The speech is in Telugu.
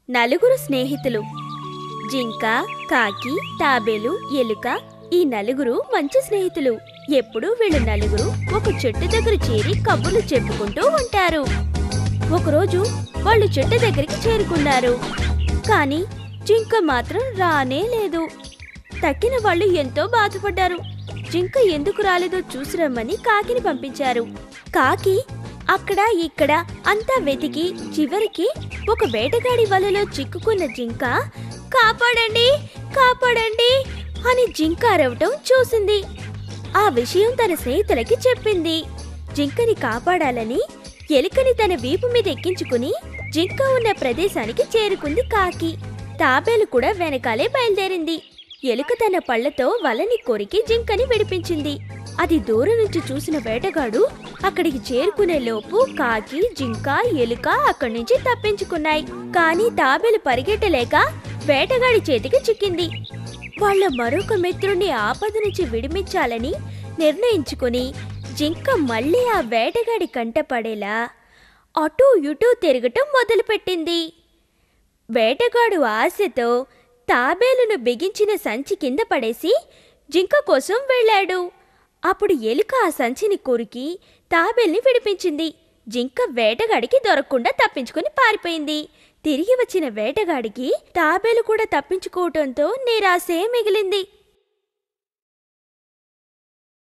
నలుగురు స్నేహితులు జింక కాకి తాబేలు ఎలుక ఈ నలుగురు మంచి స్నేహితులు ఎప్పుడూ వీళ్ళు నలుగురు ఒక చెట్టు దగ్గర చేరి కబుర్లు చెప్పుకుంటూ ఉంటారు ఒకరోజు వాళ్ళు చెట్టు దగ్గరికి చేరుకున్నారు కానీ జింక మాత్రం రానే లేదు తక్కిన వాళ్ళు ఎంతో బాధపడ్డారు జింక ఎందుకు రాలేదో చూసి రమ్మని కాకిని పంపించారు కాకి అక్కడ ఇక్కడ అంతా వెతికి చివరికి ఒక వేటగాడి వలలో చిక్కుకున్న జింక కాపాడండి కాపాడండి అని జింక అరవటం చూసింది ఆ విషయం తన స్నేహితులకి చెప్పింది జింకని కాపాడాలని ఎలుకని తన వీపు మీద ఎక్కించుకుని జింక ఉన్న ప్రదేశానికి చేరుకుంది కాకి తాబేలు కూడా వెనకాలే బయలుదేరింది ఎలుక తన పళ్ళతో వలని కొరికి జింకని విడిపించింది అది దూరం నుంచి చూసిన వేటగాడు అక్కడికి చేరుకునే లోపు కాకి జింక ఎలుక అక్కడి నుంచి తప్పించుకున్నాయి కానీ తాబేలు పరిగెట్టలేక వేటగాడి చేతికి చిక్కింది వాళ్ళ మరొక మిత్రుణ్ణి ఆపద నుంచి విడిపించాలని నిర్ణయించుకుని జింక మళ్ళీ ఆ వేటగాడి కంట పడేలా అటూ ఇటూ తిరగటం మొదలుపెట్టింది వేటగాడు ఆశతో తాబేలును బిగించిన సంచి కింద పడేసి జింక కోసం వెళ్ళాడు అప్పుడు ఎలుక ఆ సంచిని కొరికి తాబేల్ని విడిపించింది జింక వేటగాడికి దొరకకుండా తప్పించుకుని పారిపోయింది తిరిగి వచ్చిన వేటగాడికి తాబేలు కూడా తప్పించుకోవటంతో నిరాశే మిగిలింది